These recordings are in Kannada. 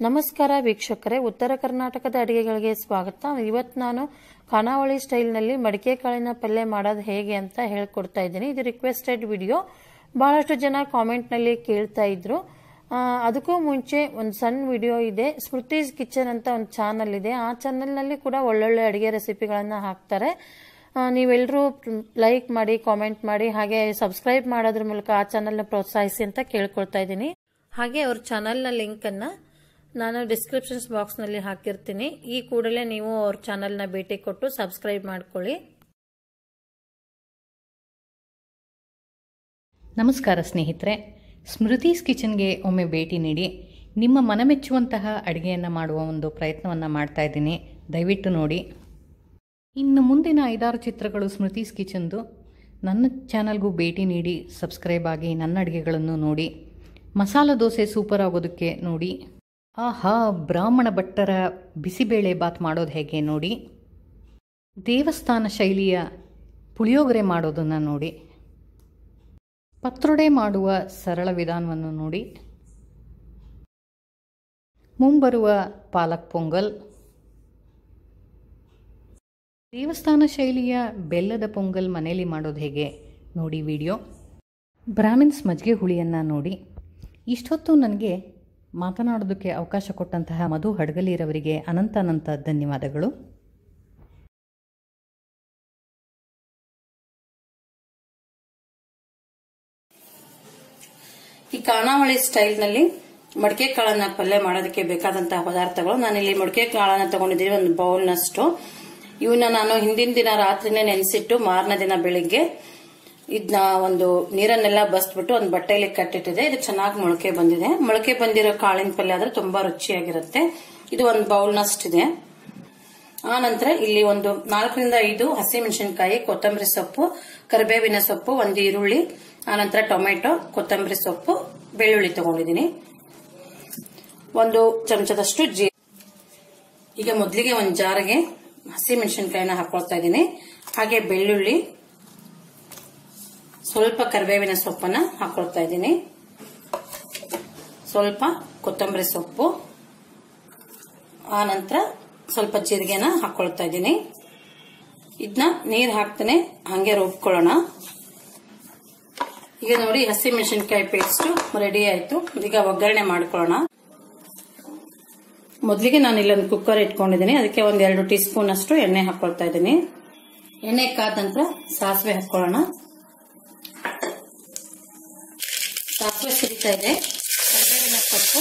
ನಮಸ್ಕಾರ ವೀಕ್ಷಕರೇ ಉತ್ತರ ಕರ್ನಾಟಕದ ಅಡಿಗೆಗಳಿಗೆ ಸ್ವಾಗತ ಇವತ್ತು ನಾನು ಖಾನಾವಳಿ ಸ್ಟೈಲ್ನಲ್ಲಿ ಮಡಿಕೆ ಕಾಳಿನ ಪಲ್ಯ ಮಾಡೋದು ಹೇಗೆ ಅಂತ ಹೇಳ್ಕೊಡ್ತಾ ಇದ್ದೀನಿ ಇದು ರಿಕ್ವೆಸ್ಟೆಡ್ ವಿಡಿಯೋ ಬಹಳಷ್ಟು ಜನ ಕಾಮೆಂಟ್ನಲ್ಲಿ ಕೇಳ್ತಾ ಇದ್ರು ಆ, ಅದಕ್ಕೂ ಮುಂಚೆ ಒಂದು ಸಣ್ಣ ವಿಡಿಯೋ ಇದೆ ಸ್ಮೃತೀಸ್ ಕಿಚನ್ ಅಂತ ಒಂದು ಚಾನಲ್ ಇದೆ ಆ ಚಾನಲ್ನಲ್ಲಿ ಕೂಡ ಒಳ್ಳೊಳ್ಳೆ ಅಡಿಗೆ ರೆಸಿಪಿಗಳನ್ನು ಹಾಕ್ತಾರೆ ಆ, ನೀವೆಲ್ಲರೂ ಲೈಕ್ ಮಾಡಿ ಕಾಮೆಂಟ್ ಮಾಡಿ ಹಾಗೆ ಸಬ್ಸ್ಕ್ರೈಬ್ ಮಾಡೋದ್ರ ಮೂಲಕ ಆ ಚಾನಲ್ನ ಪ್ರೋತ್ಸಾಹಿಸಿ ಅಂತ ಕೇಳ್ಕೊಳ್ತಾ ಇದ್ದೀನಿ ಹಾಗೆ ಅವ್ರ ಚಾನಲ್ನ ಲಿಂಕನ್ನು ನಾನು ಡಿಸ್ಕ್ರಿಪ್ಷನ್ಸ್ ಬಾಕ್ಸ್ನಲ್ಲಿ ಹಾಕಿರ್ತೀನಿ ಈ ಕೂಡಲೇ ನೀವು ಅವ್ರ ಚಾನಲ್ನ ಭೇಟಿ ಕೊಟ್ಟು ಸಬ್ಸ್ಕ್ರೈಬ್ ಮಾಡ್ಕೊಳ್ಳಿ ನಮಸ್ಕಾರ ಸ್ನೇಹಿತರೆ ಸ್ಮೃತೀಸ್ ಕಿಚನ್ಗೆ ಒಮ್ಮೆ ಭೇಟಿ ನೀಡಿ ನಿಮ್ಮ ಮನಮೆಚ್ಚುವಂತಹ ಅಡುಗೆಯನ್ನು ಮಾಡುವ ಒಂದು ಪ್ರಯತ್ನವನ್ನು ಮಾಡ್ತಾ ಇದ್ದೀನಿ ದಯವಿಟ್ಟು ನೋಡಿ ಇನ್ನು ಮುಂದಿನ ಐದಾರು ಚಿತ್ರಗಳು ಸ್ಮೃತೀಸ್ ಕಿಚನ್ದು ನನ್ನ ಚಾನಲ್ಗೂ ಭೇಟಿ ನೀಡಿ ಸಬ್ಸ್ಕ್ರೈಬ್ ಆಗಿ ನನ್ನ ಅಡುಗೆಗಳನ್ನು ನೋಡಿ ಮಸಾಲ ದೋಸೆ ಸೂಪರ್ ಆಗೋದಕ್ಕೆ ನೋಡಿ ಆಹಾ ಬ್ರಾಹ್ಮಣ ಭಟ್ಟರ ಬಿಸಿಬೇಳೆ ಬಾತ್ ಮಾಡೋದು ಹೇಗೆ ನೋಡಿ ದೇವಸ್ಥಾನ ಶೈಲಿಯ ಪುಳಿಯೋಗರೆ ಮಾಡೋದನ್ನು ನೋಡಿ ಪತ್ರೊಡೆ ಮಾಡುವ ಸರಳ ವಿಧಾನವನ್ನು ನೋಡಿ ಮುಂಬರುವ ಪಾಲಕ್ ಪೊಂಗಲ್ ದೇವಸ್ಥಾನ ಶೈಲಿಯ ಬೆಲ್ಲದ ಪೊಂಗಲ್ ಮನೆಯಲ್ಲಿ ಮಾಡೋದು ಹೇಗೆ ನೋಡಿ ವಿಡಿಯೋ ಬ್ರಾಹ್ಮಿನ್ಸ್ ಮಜ್ಜಿಗೆ ಹುಳಿಯನ್ನು ನೋಡಿ ಇಷ್ಟೊತ್ತು ನನಗೆ ಮಾತನಾಡೋದಕ್ಕೆ ಅವಕಾಶ ಕೊಟ್ಟಂತಹ ಮಧು ಹಡಗಲಿರವರಿಗೆ ಅನಂತ ಅನಂತ ಧನ್ಯವಾದಗಳು ಈ ಖಾನಾವಳಿ ಸ್ಟೈಲ್ನಲ್ಲಿ ಮಡಿಕೆ ಕಾಳನ್ನ ಪಲ್ಯ ಮಾಡೋದಕ್ಕೆ ಬೇಕಾದಂತಹ ಪದಾರ್ಥಗಳು ನಾನಿಲ್ಲಿ ಮಡಿಕೆ ಕಾಳನ್ನ ತಗೊಂಡಿದ್ದೀನಿ ಒಂದು ಬೌಲ್ನಷ್ಟು ಇವನ್ನ ನಾನು ಹಿಂದಿನ ದಿನ ರಾತ್ರಿನೇ ನೆನೆಸಿಟ್ಟು ಮಾರನೇ ದಿನ ಬೆಳಿಗ್ಗೆ ಇದನ್ನ ಒಂದು ನೀರನ್ನೆಲ್ಲ ಬಸ್ಬಿಟ್ಟು ಒಂದು ಬಟ್ಟೆಯಲ್ಲಿ ಕಟ್ಟಿಟ್ಟಿದೆ ಇದು ಚೆನ್ನಾಗಿ ಮೊಳಕೆ ಬಂದಿದೆ ಮೊಳಕೆ ಬಂದಿರೋ ಕಾಳಿನ ಪಲ್ಯ ಆದ್ರೆ ತುಂಬಾ ರುಚಿಯಾಗಿರುತ್ತೆ ಇದು ಒಂದು ಬೌಲ್ನಷ್ಟಿದೆ ಆ ನಂತರ ಇಲ್ಲಿ ಒಂದು ನಾಲ್ಕರಿಂದ ಐದು ಹಸಿಮೆಣಸಿನಕಾಯಿ ಕೊತ್ತಂಬರಿ ಸೊಪ್ಪು ಕರಿಬೇವಿನ ಸೊಪ್ಪು ಒಂದು ಈರುಳ್ಳಿ ಆನಂತರ ಟೊಮೆಟೊ ಕೊತ್ತಂಬರಿ ಸೊಪ್ಪು ಬೆಳ್ಳುಳ್ಳಿ ತಗೊಂಡಿದ್ದೀನಿ ಒಂದು ಚಮಚದಷ್ಟು ಜೀ ಈಗ ಮೊದಲಿಗೆ ಒಂದು ಜಾರಿಗೆ ಹಸಿಮೆಣಸಿನಕಾಯಿನ ಹಾಕೊಳ್ತಾ ಇದ್ದೀನಿ ಹಾಗೆ ಬೆಳ್ಳುಳ್ಳಿ ಸ್ವಲ್ಪ ಕರಿಬೇವಿನ ಸೊಪ್ಪನ್ನ ಹಾಕೊಳ್ತಾ ಇದ್ದೀನಿ ಸ್ವಲ್ಪ ಕೊತ್ತಂಬರಿ ಸೊಪ್ಪು ಆ ನಂತರ ಸ್ವಲ್ಪ ಜೀರಿಗೆನ ಹಾಕೊಳ್ತಾ ಇದ್ದೀನಿ ಇದನ್ನ ನೀರ್ ಹಾಕ್ತಾನೆ ಹಂಗೆ ರುಬ್ಕೊಳ್ಳೋಣ ಈಗ ನೋಡಿ ಹಸಿ ಮೆಣಸಿನಕಾಯಿ ಪೇಸ್ಟ್ ರೆಡಿ ಆಯ್ತು ಈಗ ಒಗ್ಗರಣೆ ಮಾಡ್ಕೊಳ್ಳೋಣ ಮೊದಲಿಗೆ ನಾನು ಇಲ್ಲೊಂದು ಕುಕ್ಕರ್ ಇಟ್ಕೊಂಡಿದ್ದೀನಿ ಅದಕ್ಕೆ ಒಂದ್ ಎರಡು ಟೀ ಸ್ಪೂನ್ ಅಷ್ಟು ಎಣ್ಣೆ ಹಾಕೊಳ್ತಾ ಇದ್ದೀನಿ ಎಣ್ಣೆ ಕಾದ ನಂತರ ಸಾಸಿವೆ ಹಾಕೊಳ್ಳೋಣ ಸಾಸಿವೆ ಸಿಡಿತಾ ಇದೆ ಕರಿಬೇವಿನ ಸೊಪ್ಪು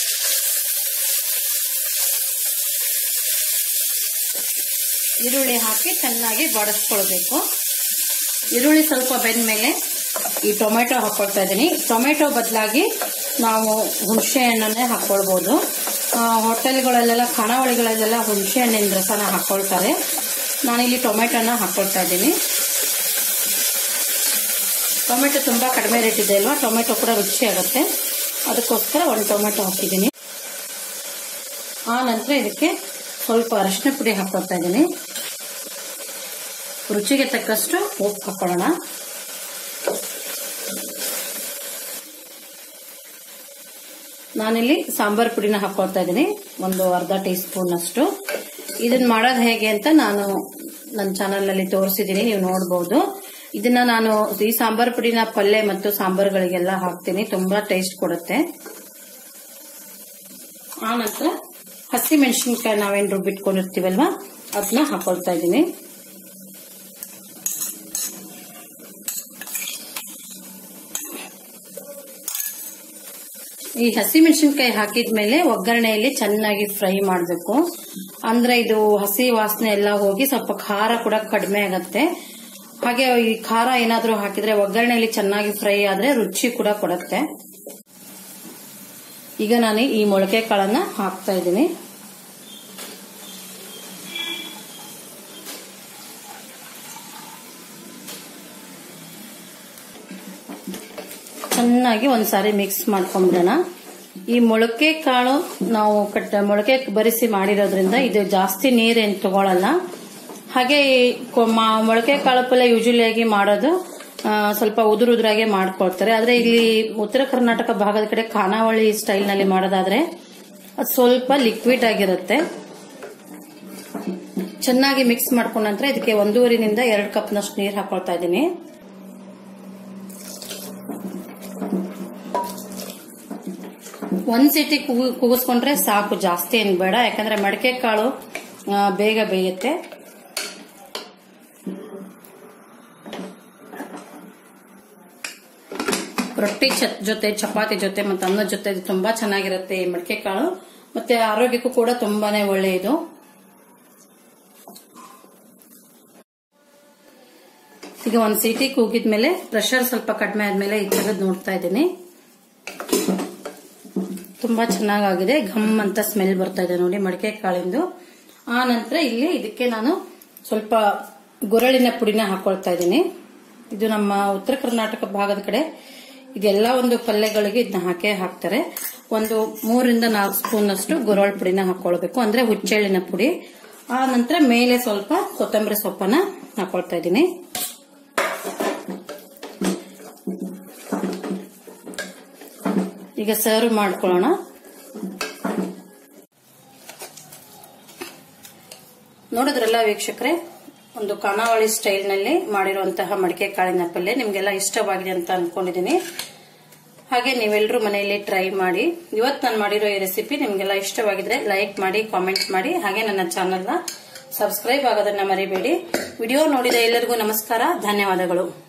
ಈರುಳ್ಳಿ ಹಾಕಿ ಚೆನ್ನಾಗಿ ಬಾಡಿಸ್ಕೊಳ್ಬೇಕು ಈರುಳ್ಳಿ ಸ್ವಲ್ಪ ಬೆಂದ ಮೇಲೆ ಈ ಟೊಮೆಟೊ ಹಾಕೊಳ್ತಾ ಇದ್ದೀನಿ ಟೊಮೆಟೊ ಬದಲಾಗಿ ನಾವು ಹುಣಸೆ ಹಣ್ಣನ್ನೇ ಹಾಕೊಳ್ಬಹುದು ಆ, ಹೋಟೆಲ್ಗಳಲ್ಲೆಲ್ಲ ಖಾನಾವಳಿಗಳಲ್ಲೆಲ್ಲ ಹುಣಸೆ ಹಣ್ಣಿನ ರಸನ ಹಾಕೊಳ್ತಾರೆ ನಾನಿಲ್ಲಿ ಟೊಮೆಟೊನ ಹಾಕೊಳ್ತಾ ಇದ್ದೀನಿ ಟೊಮೆಟೊ ತುಂಬಾ ಕಡಿಮೆ ರೇಟ್ ಇದೆ ಅಲ್ವಾ ಟೊಮೆಟೊ ಕೂಡ ರುಚಿ ಆಗುತ್ತೆ ಅದಕ್ಕೋಸ್ಕರ ಒಂದು ಟೊಮೆಟೊ ಹಾಕಿದ್ದೀನಿ ಆ ನಂತರ ಇದಕ್ಕೆ ಸ್ವಲ್ಪ ಅರಿಶಿನ ಪುಡಿ ಹಾಕೊಳ್ತಾ ಇದ್ದೀನಿ ರುಚಿಗೆ ತಕ್ಕಷ್ಟು ಉಪ್ಪು ಹಾಕೊಳ್ಳೋಣ ನಾನಿಲ್ಲಿ ಸಾಂಬಾರ್ ಪುಡಿನ ಹಾಕೊಳ್ತಾ ಇದ್ದೀನಿ ಒಂದು ಅರ್ಧ ಟೀ ಸ್ಪೂನ್ ಅಷ್ಟು ಇದನ್ನ ಮಾಡೋದು ಹೇಗೆ ಅಂತ ನಾನು ನನ್ನ ಚಾನಲ್ ನಲ್ಲಿ ತೋರಿಸಿದ್ದೀನಿ ನೀವು ನೋಡಬಹುದು ಇದನ್ನ ನಾನು ಈ ಸಾಂಬಾರ್ ಪುಡಿನ ಪಲ್ಯ ಮತ್ತು ಸಾಂಬಾರ್ಗಳಿಗೆಲ್ಲ ಹಾಕ್ತೀನಿ ತುಂಬಾ ಟೇಸ್ಟ್ ಕೊಡುತ್ತೆ ಆ ನಂತರ ಹಸಿ ಮೆಣಸಿನ್ಕಾಯಿ ನಾವೇನ್ ರುಬ್ಬಿಟ್ಕೊಂಡಿರ್ತೀವಲ್ವಾ ಅದನ್ನ ಹಾಕೊಳ್ತಾ ಇದ್ದೀನಿ ಈ ಹಸಿ ಮೆಣಸಿನ್ಕಾಯಿ ಹಾಕಿದ್ಮೇಲೆ ಒಗ್ಗರಣೆಯಲ್ಲಿ ಚೆನ್ನಾಗಿ ಫ್ರೈ ಮಾಡಬೇಕು ಅಂದ್ರೆ ಇದು ಹಸಿ ವಾಸನೆ ಎಲ್ಲ ಹೋಗಿ ಸ್ವಲ್ಪ ಖಾರ ಕೂಡ ಕಡಿಮೆ ಆಗತ್ತೆ ಹಾಗೆ ಈ ಖಾರ ಏನಾದ್ರೂ ಹಾಕಿದ್ರೆ ಒಗ್ಗರಣೆಯಲ್ಲಿ ಚೆನ್ನಾಗಿ ಫ್ರೈ ಆದ್ರೆ ರುಚಿ ಕೂಡ ಕೊಡುತ್ತೆ ಈಗ ನಾನು ಈ ಮೊಳಕೆ ಕಾಳನ್ನ ಹಾಕ್ತಾ ಇದ್ದೀನಿ ಚೆನ್ನಾಗಿ ಒಂದ್ಸಾರಿ ಮಿಕ್ಸ್ ಮಾಡ್ಕೊಂಡ್ಬಿಡೋಣ ಈ ಮೊಳಕೆ ಕಾಳು ನಾವು ಕಟ್ಟ ಮೊಳಕೆ ಬರಿಸಿ ಮಾಡಿರೋದ್ರಿಂದ ಇದು ಜಾಸ್ತಿ ನೀರೇನು ತಗೊಳಲ್ಲ ಹಾಗೆ ಈ ಕೊ- ಮಾ- ಮೊಳಕೆ ಕಾಳು ಪಲ್ಯ ಯೂಶಲಿ ಆಗಿ ಮಾಡೋದು ಆ, ಸ್ವಲ್ಪ ಉದುರು ಉದುರಾಗೆ ಮಾಡ್ಕೊಳ್ತಾರೆ ಆದ್ರೆ ಇಲ್ಲಿ ಉತ್ತರ ಕರ್ನಾಟಕ ಭಾಗದ ಕಡೆ ಖಾನಾವಳಿ ಸ್ಟೈಲ್ ನಲ್ಲಿ ಮಾಡೋದಾದ್ರೆ ಅದು ಸ್ವಲ್ಪ ಲಿಕ್ವಿಡ್ ಆಗಿರುತ್ತೆ ಚೆನ್ನಾಗಿ ಮಿಕ್ಸ್ ಮಾಡ್ಕೊಂಡ ನಂತರ ಇದಕ್ಕೆ ಒಂದೂವರಿನಿಂದ ಎರಡು ಕಪ್ನಷ್ಟು ನೀರು ಹಾಕೊಳ್ತಾ ಇದ್ದೀನಿ ಒಂದ್ ಸೀಟಿ ಕೂಗು- ಕೂಗಿಸ್ಕೊಂಡ್ರೆ ಸಾಕು ಜಾಸ್ತಿ ಏನ್ ಬೇಡ ಯಾಕಂದ್ರೆ ಮಡಿಕೆ ಕಾಳು ಆ, ಬೇಗ ಬೇಯುತ್ತೆ ರೊಟ್ಟಿ ಚ- ಜೊತೆ ಚಪಾತಿ ಜೊತೆ ಮತ್ತೆ ಅನ್ನದ ಜೊತೆ ಇದು ತುಂಬಾ ಚೆನ್ನಾಗಿರುತ್ತೆ ಈ ಮಡಿಕೆ ಕಾಳು ಮತ್ತೆ ಆರೋಗ್ಯಕ್ಕೂ ಕೂಡ ತುಂಬಾನೇ ಒಳ್ಳೆಯದು ಈಗ ಒಂದ್ ಸೀಟಿ ಕೂಗಿದ್ಮೇಲೆ ಪ್ರೆಷರ್ ಸ್ವಲ್ಪ ಕಡಿಮೆ ಆದ್ಮೇಲೆ ಈ ತೆಗೆದು ನೋಡ್ತಾ ಇದ್ದೀನಿ ತುಂಬಾ ಚೆನ್ನಾಗಿದೆ ಘಮ್ ಅಂತ ಸ್ಮೆಲ್ ಬರ್ತಾ ಇದೆ ನೋಡಿ ಮಡಿಕೆ ಕಾಳಿಂದು ಆ ನಂತರ ಇಲ್ಲಿ ಇದಕ್ಕೆ ನಾನು ಸ್ವಲ್ಪ ಗುರಳಿನ ಪುಡಿನ ಹಾಕೊಳ್ತಾ ಇದ್ದೀನಿ ಇದು ನಮ್ಮ ಉತ್ತರ ಕರ್ನಾಟಕ ಭಾಗದ ಕಡೆ ಇದೆಲ್ಲ ಒಂದು ಪಲ್ಯಗಳಿಗೆ ಇದನ್ನ ಹಾಕೇ ಹಾಕ್ತಾರೆ ಒಂದು ಮೂರರಿಂದ ನಾಲ್ಕು ಸ್ಪೂನ್ ಅಷ್ಟು ಗುರಳ್ ಪುಡಿನ ಹಾಕೊಳ್ಬೇಕು ಅಂದ್ರೆ ಹುಚ್ಚೆಳ್ಳಿನ ಪುಡಿ ಆ ನಂತರ ಮೇಲೆ ಸ್ವಲ್ಪ ಕೊತ್ತಂಬರಿ ಸೊಪ್ಪನ್ನ ಹಾಕೊಳ್ತಾ ಇದ್ದೀನಿ ಈಗ ಸರ್ವ್ ಮಾಡ್ಕೊಳ್ಳೋಣ ನೋಡಿದ್ರಲ್ಲ ವೀಕ್ಷಕರೇ ಒಂದು ಖಾನಾವಳಿ ಸ್ಟೈಲ್ ನಲ್ಲಿ ಮಾಡಿರುವಂತಹ ಮಡಿಕೆ ಕಾಳಿನ ಪಲ್ಯ ನಿಮ್ಗೆಲ್ಲ ಇಷ್ಟವಾಗಿದೆ ಅಂತ ಅನ್ಕೊಂಡಿದ್ದೀನಿ ಹಾಗೆ ನೀವೆಲ್ಲರೂ ಮನೆಯಲ್ಲಿ ಟ್ರೈ ಮಾಡಿ ಇವತ್ತು ನಾನು ಮಾಡಿರೋ ಈ ರೆಸಿಪಿ ನಿಮ್ಗೆಲ್ಲ ಇಷ್ಟವಾಗಿದ್ರೆ ಲೈಕ್ ಮಾಡಿ ಕಾಮೆಂಟ್ ಮಾಡಿ ಹಾಗೆ ನನ್ನ ಚಾನೆಲ್ನ ಸಬ್ಸ್ಕ್ರೈಬ್ ಆಗೋದನ್ನ ಮರಿಬೇಡಿ ವಿಡಿಯೋ ನೋಡಿದ ಎಲ್ಲರಿಗೂ ನಮಸ್ಕಾರ ಧನ್ಯವಾದಗಳು